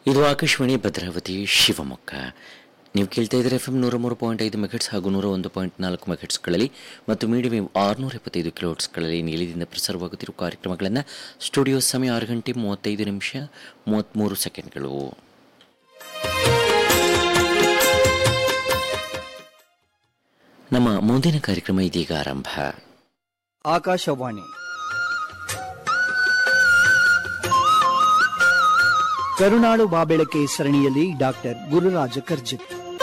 ಇದು ಆಕಾಶವಾಣಿ ಭದ್ರಾವತಿ ಶಿವಮೊಗ್ಗ ನೀವು ಕೇಳ್ತಾ ಇದ್ದೀರ ಎಫ್ ಎಂ ನೂರ ಮೂರು ಪಾಯಿಂಟ್ ಐದು ಮೆಗಟ್ಸ್ ಹಾಗೂ ನೂರ ಒಂದು ಪಾಯಿಂಟ್ ನಾಲ್ಕು ಮೆಗಟ್ಸ್ಗಳಲ್ಲಿ ಮತ್ತು ಮೀಡಿಯಂ ಆರುನೂರ ಎಪ್ಪತ್ತೈದು ಕಿಲೋಟ್ಸ್ಗಳಲ್ಲಿ ನೀಲಿದಿಂದ ಪ್ರಸಾರವಾಗುತ್ತಿರುವ ಕಾರ್ಯಕ್ರಮಗಳನ್ನು ಸ್ಟುಡಿಯೋ ಸಮಯ ಆರು ಗಂಟೆ ಮೂವತ್ತೈದು ನಿಮಿಷ ಮೂವತ್ತ್ಮೂರು ಸೆಕೆಂಡ್ಗಳು ನಮ್ಮ ಮುಂದಿನ ಕಾರ್ಯಕ್ರಮ ಇದೀಗ ಆರಂಭ ಆಕಾಶವಾಣಿ ಕರುನಾಡು ಬಾಬೆಳಕೆ ಸರಣಿಯಲ್ಲಿ ಡಾಕ್ಟರ್ ಗುರುರಾಜ ಕರ್ಜಗ್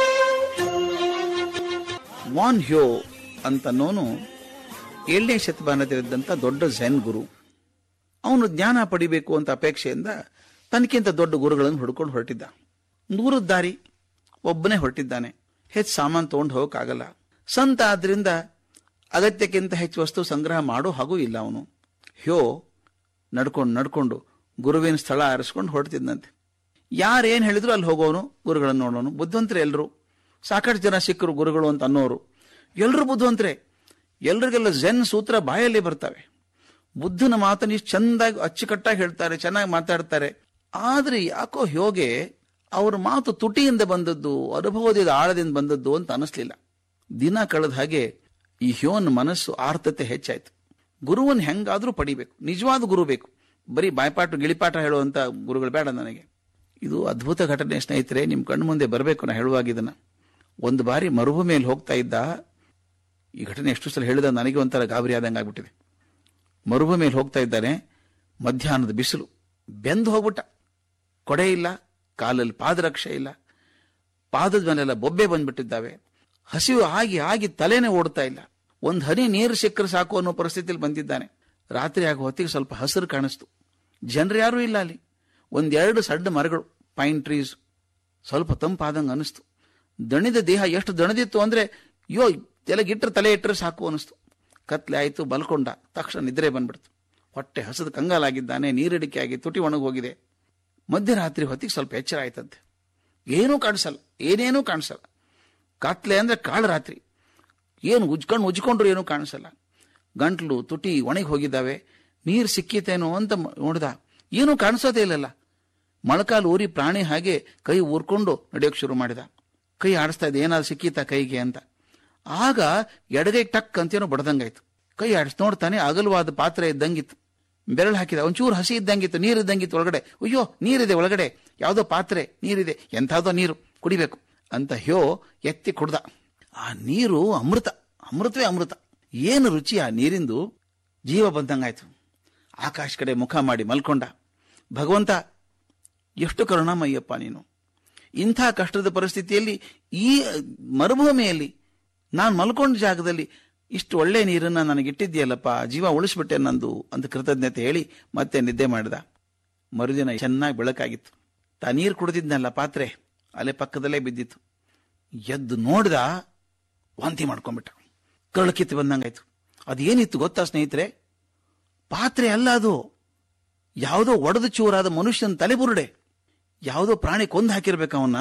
ವಾನ್ ಹ್ಯೋ ಅಂತನೋನು ಏಳನೇ ಶತಮಾನದಲ್ಲಿದ್ದಂಥ ದೊಡ್ಡ ಝೆನ್ ಗುರು ಅವನು ಜ್ಞಾನ ಪಡಿಬೇಕು ಅಂತ ಅಪೇಕ್ಷೆಯಿಂದ ತನಕ್ಕಿಂತ ದೊಡ್ಡ ಗುರುಗಳನ್ನು ಹುಡ್ಕೊಂಡು ಹೊರಟಿದ್ದ ದೂರದ ದಾರಿ ಒಬ್ಬನೇ ಹೊರಟಿದ್ದಾನೆ ಹೆಚ್ಚು ಸಾಮಾನು ತೊಗೊಂಡು ಹೋಗೋಕ್ಕಾಗಲ್ಲ ಸಂತ ಆದ್ರಿಂದ ಅಗತ್ಯಕ್ಕಿಂತ ಹೆಚ್ಚು ವಸ್ತು ಸಂಗ್ರಹ ಮಾಡೋ ಹಾಗೂ ಇಲ್ಲ ಅವನು ಹ್ಯೋ ನಡ್ಕೊಂಡು ನಡ್ಕೊಂಡು ಗುರುವಿನ ಸ್ಥಳ ಆರಿಸ್ಕೊಂಡು ಹೊರಡ್ತಿದ್ದಂತೆ ಯಾರೇನು ಹೇಳಿದ್ರು ಅಲ್ಲಿ ಹೋಗೋನು ಗುರುಗಳನ್ನು ನೋಡೋನು ಬುದ್ಧಿವಂತರು ಎಲ್ಲರೂ ಸಾಕಷ್ಟು ಜನ ಸಿಕ್ಕರು ಗುರುಗಳು ಅಂತ ಅನ್ನೋರು ಎಲ್ಲರೂ ಬುದ್ಧಿವಂತರೇ ಎಲ್ರಿಗೆಲ್ಲ ಝೆನ್ ಸೂತ್ರ ಬಾಯಲ್ಲಿ ಬರ್ತವೆ ಬುದ್ಧನ ಮಾತನ್ನು ಇಷ್ಟು ಚಂದಾಗಿ ಅಚ್ಚುಕಟ್ಟಾಗಿ ಹೇಳ್ತಾರೆ ಚೆನ್ನಾಗಿ ಮಾತಾಡ್ತಾರೆ ಆದ್ರೆ ಯಾಕೋ ಹ್ಯೋಗೆ ಅವ್ರ ಮಾತು ತುಟಿಯಿಂದ ಬಂದದ್ದು ಅನುಭವದಿಂದ ಆಳದಿಂದ ಬಂದದ್ದು ಅಂತ ಅನಿಸ್ಲಿಲ್ಲ ದಿನ ಕಳೆದ ಹಾಗೆ ಈ ಹ್ಯೋನ್ ಮನಸ್ಸು ಆರ್ತತೆ ಹೆಚ್ಚಾಯ್ತು ಗುರುವನ್ನು ಹೆಂಗಾದ್ರೂ ಪಡಿಬೇಕು ನಿಜವಾದ ಗುರು ಬೇಕು ಬರೀ ಬಾಯ್ಪಾಟು ಗಿಳಿಪಾಠ ಹೇಳುವಂತ ಗುರುಗಳು ಬೇಡ ನನಗೆ ಇದು ಅದ್ಭುತ ಘಟನೆ ಸ್ನೇಹಿತರೆ ನಿಮ್ಮ ಕಣ್ಣು ಮುಂದೆ ಬರಬೇಕು ನಾ ಹೇಳುವಾಗ ಇದನ್ನ ಒಂದು ಬಾರಿ ಮರುಭೂಮಿಯಲ್ಲಿ ಹೋಗ್ತಾ ಇದ್ದ ಈ ಘಟನೆ ಎಷ್ಟು ಸಲ ಹೇಳಿದ ನನಗೆ ಒಂಥರ ಗಾಬರಿ ಆದಂಗೆ ಆಗ್ಬಿಟ್ಟಿದೆ ಮರುಭೂಮಿಯಲ್ಲಿ ಹೋಗ್ತಾ ಇದ್ದಾನೆ ಮಧ್ಯಾಹ್ನದ ಬಿಸಿಲು ಬೆಂದು ಹೋಗ್ಬಿಟ್ಟ ಕೊಡೆ ಇಲ್ಲ ಕಾಲಲ್ಲಿ ಪಾದರಕ್ಷೆ ಇಲ್ಲ ಪಾದದ ಮೇಲೆಲ್ಲ ಬೊಬ್ಬೆ ಬಂದ್ಬಿಟ್ಟಿದ್ದಾವೆ ಹಸಿವು ಆಗಿ ಆಗಿ ತಲೆನೇ ಓಡ್ತಾ ಇಲ್ಲ ಒಂದು ಹನಿ ನೀರು ಸಿಕ್ಕರೆ ಸಾಕು ಅನ್ನೋ ಪರಿಸ್ಥಿತಿಯಲ್ಲಿ ಬಂದಿದ್ದಾನೆ ರಾತ್ರಿ ಆಗೋ ಹೊತ್ತಿಗೆ ಸ್ವಲ್ಪ ಹಸಿರು ಕಾಣಿಸ್ತು ಜನರು ಯಾರೂ ಇಲ್ಲ ಅಲ್ಲಿ ಒಂದೆರಡು ಸಣ್ಣ ಮರಗಳು ಪೈನ್ ಟ್ರೀಸ್ ಸ್ವಲ್ಪ ತಂಪಾದಂಗೆ ಅನಿಸ್ತು ದಣಿದ ದೇಹ ಎಷ್ಟು ದಣದಿತ್ತು ಅಂದ್ರೆ ಅಯ್ಯೋ ತೆಲಗಿಟ್ರೆ ತಲೆ ಇಟ್ಟರೆ ಸಾಕು ಅನಿಸ್ತು ಕತ್ಲೆ ಆಯಿತು ಬಲ್ಕೊಂಡ ತಕ್ಷಣ ನಿದ್ರೆ ಬಂದ್ಬಿಡ್ತು ಹೊಟ್ಟೆ ಹಸದ ಕಂಗಾಲಾಗಿದ್ದಾನೆ ನೀರಿಡಿಕೆ ಆಗಿ ತುಟಿ ಒಣಗಿ ಹೋಗಿದೆ ಮಧ್ಯರಾತ್ರಿ ಹೊತ್ತಿಗೆ ಸ್ವಲ್ಪ ಎಚ್ಚರ ಆಯ್ತಂತೆ ಏನೂ ಕಾಣಿಸಲ್ಲ ಏನೇನೂ ಕಾಣಿಸಲ್ಲ ಕತ್ಲೆ ಅಂದ್ರೆ ಕಾಳು ರಾತ್ರಿ ಏನು ಉಜ್ಕೊಂಡು ಉಜ್ಕೊಂಡ್ರು ಏನೂ ಕಾಣಿಸಲ್ಲ ಗಂಟ್ಲು ತುಟಿ ಒಣಗಿ ಹೋಗಿದ್ದಾವೆ ನೀರು ಸಿಕ್ಕಿತೇನೋ ಅಂತ ಮ- ನೋಡ್ದ ಏನೂ ಕಾಣಿಸೋದೇ ಇಲ್ಲಲ್ಲ ಮೊಳಕಾಲು ಊರಿ ಪ್ರಾಣಿ ಹಾಗೆ ಕೈ ಊರ್ಕೊಂಡು ನಡೆಯೋಕೆ ಶುರು ಮಾಡಿದ ಕೈ ಆಡಿಸ್ತಾ ಇದೆ ಏನಾದ್ರು ಸಿಕ್ಕಿತ ಕೈಗೆ ಅಂತ ಆಗ ಎಡಗೈ ಟಕ್ ಅಂತೇನೋ ಬಡ್ದಂಗಾಯ್ತು ಕೈ ಆಡಿಸ್ ನೋಡ್ತಾನೆ ಅಗಲವಾದ ಪಾತ್ರೆ ಇದ್ದಂಗಿತ್ತು ಬೆರಳು ಹಾಕಿದ ಒಂಚೂರು ಹಸಿ ಇದ್ದಂಗಿತ್ತು ನೀರು ಇದ್ದಂಗಿತ್ತು ಒಳಗಡೆ ಅಯ್ಯೋ ನೀರಿದೆ ಒಳಗಡೆ ಯಾವುದೋ ಪಾತ್ರೆ ನೀರಿದೆ ಎಂಥದೋ ನೀರು ಕುಡಿಬೇಕು ಅಂತ ಹ್ಯೋ ಎತ್ತಿ ಕುಡ್ದ ಆ ನೀರು ಅಮೃತ ಅಮೃತವೇ ಅಮೃತ ಏನು ರುಚಿ ಆ ನೀರಿಂದು ಜೀವ ಬಂದಂಗಾಯ್ತು ಆಕಾಶ ಕಡೆ ಮುಖ ಮಾಡಿ ಮಲ್ಕೊಂಡ ಭಗವಂತ ಎಷ್ಟು ಕರುಣಾಮಯ್ಯಪ್ಪ ನೀನು ಇಂಥ ಕಷ್ಟದ ಪರಿಸ್ಥಿತಿಯಲ್ಲಿ ಈ ಮರುಭೂಮಿಯಲ್ಲಿ ನಾನು ಮಲ್ಕೊಂಡ ಜಾಗದಲ್ಲಿ ಇಷ್ಟು ಒಳ್ಳೆ ನೀರನ್ನ ನನಗಿಟ್ಟಿದ್ಯಲ್ಲಪ್ಪ ಜೀವ ಉಳಿಸ್ಬಿಟ್ಟೆ ನಂದು ಅಂತ ಕೃತಜ್ಞತೆ ಹೇಳಿ ಮತ್ತೆ ನಿದ್ದೆ ಮಾಡಿದ ಮರುದಿನ ಚೆನ್ನಾಗಿ ಬೆಳಕಾಗಿತ್ತು ತಾ ನೀರು ಕುಡಿದಿದ್ನಲ್ಲ ಪಾತ್ರೆ ಅಲ್ಲೇ ಪಕ್ಕದಲ್ಲೇ ಬಿದ್ದಿತ್ತು ಎದ್ದು ನೋಡ್ದ ವಾಂತಿ ಮಾಡ್ಕೊಂಡ್ಬಿಟ್ಟ ಕರಳು ಕಿತ್ತು ಬಂದಂಗಾಯ್ತು ಅದೇನಿತ್ತು ಗೊತ್ತಾ ಸ್ನೇಹಿತರೆ ಪಾತ್ರೆ ಅಲ್ಲ ಅದು ಯಾವುದೋ ಒಡೆದು ಚೂರಾದ ಮನುಷ್ಯನ ತಲೆ ಬುರುಡೆ ಯಾವುದೋ ಪ್ರಾಣಿ ಕೊಂದು ಹಾಕಿರ್ಬೇಕು ಅವನ್ನ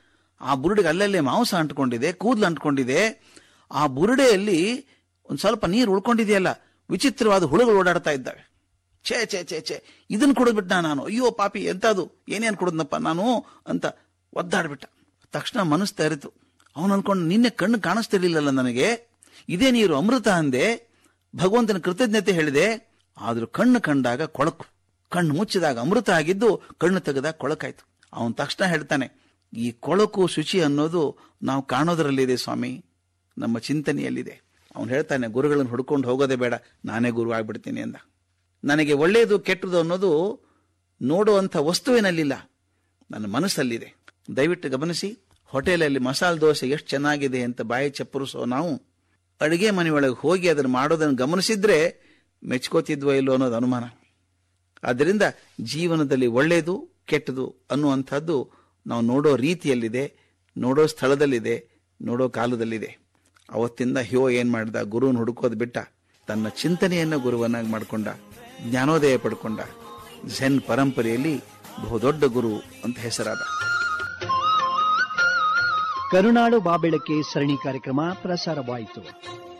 ಆ ಬುರುಡೆಗೆ ಅಲ್ಲಲ್ಲೇ ಮಾಂಸ ಅಂಟ್ಕೊಂಡಿದೆ ಕೂದಲು ಅಂಟ್ಕೊಂಡಿದೆ ಆ ಬುರುಡೆಯಲ್ಲಿ ಒಂದು ಸ್ವಲ್ಪ ನೀರು ಉಳ್ಕೊಂಡಿದೆಯಲ್ಲ ವಿಚಿತ್ರವಾದ ಹುಳುಗಳು ಓಡಾಡ್ತಾ ಇದ್ದಾವೆ ಛೇ ಛೇ ಛೇ ಛೇ ಇದನ್ನ ಕುಡಿದ್ಬಿಟ್ಟ ನಾನು ಅಯ್ಯೋ ಪಾಪಿ ಎಂತದು ಏನೇನು ಕುಡಿದ್ನಪ್ಪ ನಾನು ಅಂತ ಒದ್ದಾಡ್ಬಿಟ್ಟ ತಕ್ಷಣ ಮನಸ್ಸು ತೆರೆತು ಅವನು ಅನ್ಕೊಂಡು ನಿನ್ನೆ ಕಣ್ಣು ಕಾಣಿಸ್ತಿರ್ಲಿಲ್ಲಲ್ಲ ನನಗೆ ಇದೇ ನೀರು ಅಮೃತ ಅಂದೆ ಭಗವಂತನ ಕೃತಜ್ಞತೆ ಹೇಳಿದೆ ಆದ್ರೂ ಕಣ್ಣು ಕಂಡಾಗ ಕೊಳಕು ಕಣ್ಣು ಮುಚ್ಚಿದಾಗ ಅಮೃತ ಆಗಿದ್ದು ಕಣ್ಣು ತೆಗೆದಾಗ ಕೊಳಕಾಯ್ತು ಅವನು ತಕ್ಷಣ ಹೇಳ್ತಾನೆ ಈ ಕೊಳಕು ಶುಚಿ ಅನ್ನೋದು ನಾವು ಕಾಣೋದ್ರಲ್ಲಿದೆ ಸ್ವಾಮಿ ನಮ್ಮ ಚಿಂತನೆಯಲ್ಲಿದೆ ಅವನು ಹೇಳ್ತಾನೆ ಗುರುಗಳನ್ನು ಹುಡ್ಕೊಂಡು ಹೋಗೋದೇ ಬೇಡ ನಾನೇ ಗುರು ಆಗ್ಬಿಡ್ತೀನಿ ಅಂದ ನನಗೆ ಒಳ್ಳೆಯದು ಕೆಟ್ಟದು ಅನ್ನೋದು ನೋಡುವಂಥ ವಸ್ತುವಿನಲ್ಲಿಲ್ಲ ನನ್ನ ಮನಸ್ಸಲ್ಲಿದೆ ದಯವಿಟ್ಟು ಗಮನಿಸಿ ಹೋಟೆಲಲ್ಲಿ ಮಸಾಲೆ ದೋಸೆ ಎಷ್ಟು ಚೆನ್ನಾಗಿದೆ ಅಂತ ಬಾಯಿ ಚಪ್ಪರಿಸೋ ನಾವು ಅಡುಗೆ ಮನೆಯೊಳಗೆ ಹೋಗಿ ಅದನ್ನು ಮಾಡೋದನ್ನು ಗಮನಿಸಿದ್ರೆ ಮೆಚ್ಕೋತಿದ್ವೋ ಇಲ್ಲೋ ಅನ್ನೋದು ಅನುಮಾನ ಆದ್ದರಿಂದ ಜೀವನದಲ್ಲಿ ಒಳ್ಳೆಯದು ಕೆಟ್ಟದು ಅನ್ನುವಂಥದ್ದು ನಾವು ನೋಡೋ ರೀತಿಯಲ್ಲಿದೆ ನೋಡೋ ಸ್ಥಳದಲ್ಲಿದೆ ನೋಡೋ ಕಾಲದಲ್ಲಿದೆ ಅವತ್ತಿಂದ ಹ್ಯೋ ಏನ್ ಮಾಡ್ದ ಗುರುವನ್ನು ಹುಡುಕೋದು ಬಿಟ್ಟ ತನ್ನ ಚಿಂತನೆಯನ್ನ ಗುರುವನ್ನಾಗಿ ಮಾಡಿಕೊಂಡ ಜ್ಞಾನೋದಯ ಪಡ್ಕೊಂಡ ಝೆನ್ ಪರಂಪರೆಯಲ್ಲಿ ಬಹುದೊಡ್ಡ ಗುರು ಅಂತ ಹೆಸರಾದ ಕರುನಾಡು ಬಾಬೆಳಕೆ ಸರಣಿ ಕಾರ್ಯಕ್ರಮ ಪ್ರಸಾರವಾಯಿತು